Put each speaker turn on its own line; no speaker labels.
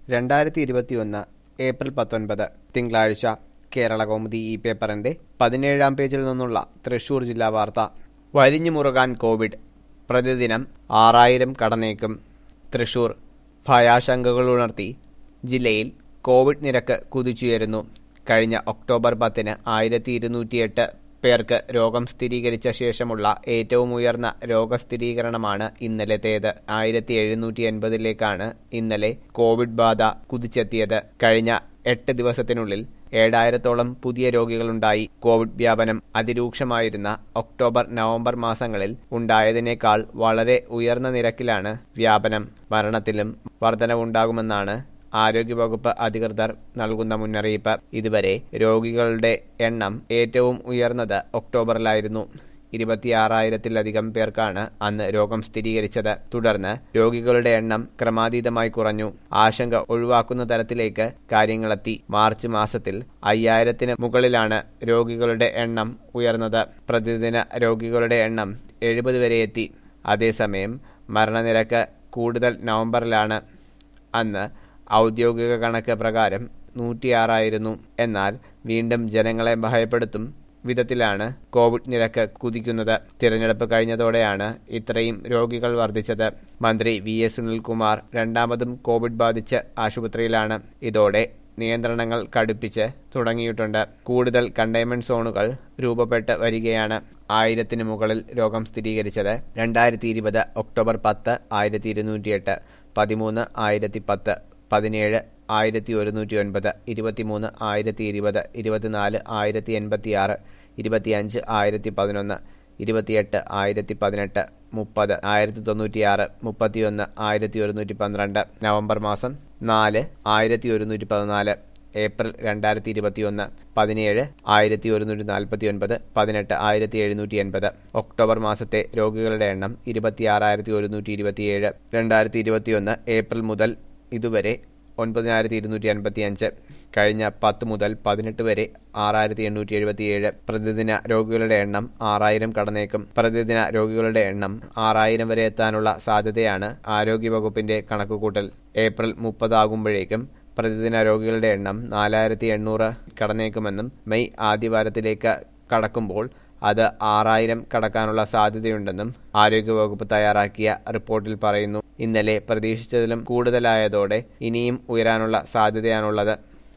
രണ്ടായിരത്തി ഇരുപത്തിയൊന്ന് ഏപ്രിൽ പത്തൊൻപത് തിങ്കളാഴ്ച കേരള കൗമുദി ഈ പേപ്പറിന്റെ പതിനേഴാം പേജിൽ നിന്നുള്ള തൃശൂർ ജില്ലാ വാർത്ത വരിഞ്ഞു മുറുകാൻ കോവിഡ് പ്രതിദിനം ആറായിരം കടന്നേക്കും തൃശൂർ ഭയാശങ്കകൾ ഉണർത്തി ജില്ലയിൽ കോവിഡ് നിരക്ക് കുതിച്ചുയരുന്നു കഴിഞ്ഞ ഒക്ടോബർ പത്തിന് ആയിരത്തി ഇരുന്നൂറ്റിയെട്ട് പേർക്ക് രോഗം സ്ഥിരീകരിച്ച ശേഷമുള്ള ഏറ്റവും ഉയർന്ന രോഗസ്ഥിരീകരണമാണ് ഇന്നലത്തേത് ആയിരത്തി എഴുന്നൂറ്റി എൺപതിലേക്കാണ് ഇന്നലെ കോവിഡ് ബാധ കുതിച്ചെത്തിയത് കഴിഞ്ഞ എട്ട് ദിവസത്തിനുള്ളിൽ ഏഴായിരത്തോളം പുതിയ രോഗികളുണ്ടായി കോവിഡ് വ്യാപനം അതിരൂക്ഷമായിരുന്ന ഒക്ടോബർ നവംബർ മാസങ്ങളിൽ ഉണ്ടായതിനേക്കാൾ വളരെ ഉയർന്ന നിരക്കിലാണ് വ്യാപനം മരണത്തിലും വർധനവുണ്ടാകുമെന്നാണ് ആരോഗ്യവകുപ്പ് അധികൃതർ നൽകുന്ന മുന്നറിയിപ്പ് ഇതുവരെ രോഗികളുടെ എണ്ണം ഏറ്റവും ഉയർന്നത് ഒക്ടോബറിലായിരുന്നു ഇരുപത്തിയാറായിരത്തിലധികം പേർക്കാണ് അന്ന് രോഗം സ്ഥിരീകരിച്ചത് തുടർന്ന് രോഗികളുടെ എണ്ണം ക്രമാതീതമായി കുറഞ്ഞു ആശങ്ക ഒഴിവാക്കുന്ന തരത്തിലേക്ക് കാര്യങ്ങളെത്തി മാർച്ച് മാസത്തിൽ അയ്യായിരത്തിന് മുകളിലാണ് രോഗികളുടെ എണ്ണം ഉയർന്നത് പ്രതിദിന രോഗികളുടെ എണ്ണം എഴുപത് വരെ എത്തി അതേസമയം മരണനിരക്ക് കൂടുതൽ നവംബറിലാണ് അന്ന് ഔദ്യോഗിക കണക്ക് പ്രകാരം നൂറ്റിയാറായിരുന്നു എന്നാൽ വീണ്ടും ജനങ്ങളെ ഭയപ്പെടുത്തും വിധത്തിലാണ് കോവിഡ് നിരക്ക് കുതിക്കുന്നത് തിരഞ്ഞെടുപ്പ് കഴിഞ്ഞതോടെയാണ് ഇത്രയും രോഗികൾ വർദ്ധിച്ചത് മന്ത്രി വി എസ് സുനിൽകുമാർ രണ്ടാമതും കോവിഡ് ബാധിച്ച് ആശുപത്രിയിലാണ് ഇതോടെ നിയന്ത്രണങ്ങൾ കടുപ്പിച്ച് തുടങ്ങിയിട്ടുണ്ട് കൂടുതൽ കണ്ടെയ്ൻമെന്റ് സോണുകൾ രൂപപ്പെട്ട് വരികയാണ് ആയിരത്തിന് മുകളിൽ രോഗം സ്ഥിരീകരിച്ചത് രണ്ടായിരത്തി ഇരുപത് ഒക്ടോബർ പത്ത് ആയിരത്തി ഇരുന്നൂറ്റിയെട്ട് പതിമൂന്ന് ആയിരത്തി പത്ത് പതിനേഴ് ആയിരത്തി ഒരുന്നൂറ്റി ഒൻപത് ഇരുപത്തിമൂന്ന് ആയിരത്തി ഇരുപത് ഇരുപത്തിനാല് ആയിരത്തി എൺപത്തിയാറ് ഇരുപത്തിയഞ്ച് ആയിരത്തി പതിനൊന്ന് ഇരുപത്തിയെട്ട് ആയിരത്തി പതിനെട്ട് മുപ്പത് ആയിരത്തി തൊണ്ണൂറ്റിയാറ് മുപ്പത്തിയൊന്ന് ആയിരത്തി ഒരുന്നൂറ്റി പന്ത്രണ്ട് നവംബർ മാസം നാല് ആയിരത്തി ഒരുന്നൂറ്റി പതിനാല് ഏപ്രിൽ രണ്ടായിരത്തി ഇരുപത്തിയൊന്ന് പതിനേഴ് ആയിരത്തി ഒരുന്നൂറ്റി നാൽപ്പത്തി ഒൻപത് പതിനെട്ട് ആയിരത്തി എഴുന്നൂറ്റി എൺപത് ഒക്ടോബർ മാസത്തെ രോഗികളുടെ എണ്ണം ഇരുപത്തിയാറായിരത്തി ഒരുന്നൂറ്റി ഇരുപത്തിയേഴ് രണ്ടായിരത്തി ഇരുപത്തിയൊന്ന് ഏപ്രിൽ മുതൽ ഇതുവരെ ഒൻപതിനായിരത്തി ഇരുന്നൂറ്റി അൻപത്തി അഞ്ച് കഴിഞ്ഞ പത്ത് മുതൽ പതിനെട്ട് വരെ ആറായിരത്തി എണ്ണൂറ്റി എഴുപത്തിയേഴ് പ്രതിദിന രോഗികളുടെ എണ്ണം ആറായിരം കടന്നേക്കും പ്രതിദിന രോഗികളുടെ എണ്ണം ആറായിരം വരെ എത്താനുള്ള സാധ്യതയാണ് ആരോഗ്യവകുപ്പിന്റെ കണക്കുകൂട്ടൽ ഏപ്രിൽ മുപ്പതാകുമ്പോഴേക്കും പ്രതിദിന രോഗികളുടെ എണ്ണം നാലായിരത്തി എണ്ണൂറ് കടന്നേക്കുമെന്നും മെയ് ആദ്യവാരത്തിലേക്ക് കടക്കുമ്പോൾ അത് ആറായിരം കടക്കാനുള്ള സാധ്യതയുണ്ടെന്നും ആരോഗ്യവകുപ്പ് തയ്യാറാക്കിയ റിപ്പോർട്ടിൽ പറയുന്നു ഇന്നലെ പ്രതീക്ഷിച്ചതിലും കൂടുതലായതോടെ ഇനിയും ഉയരാനുള്ള സാധ്യതയാണുള്ളത്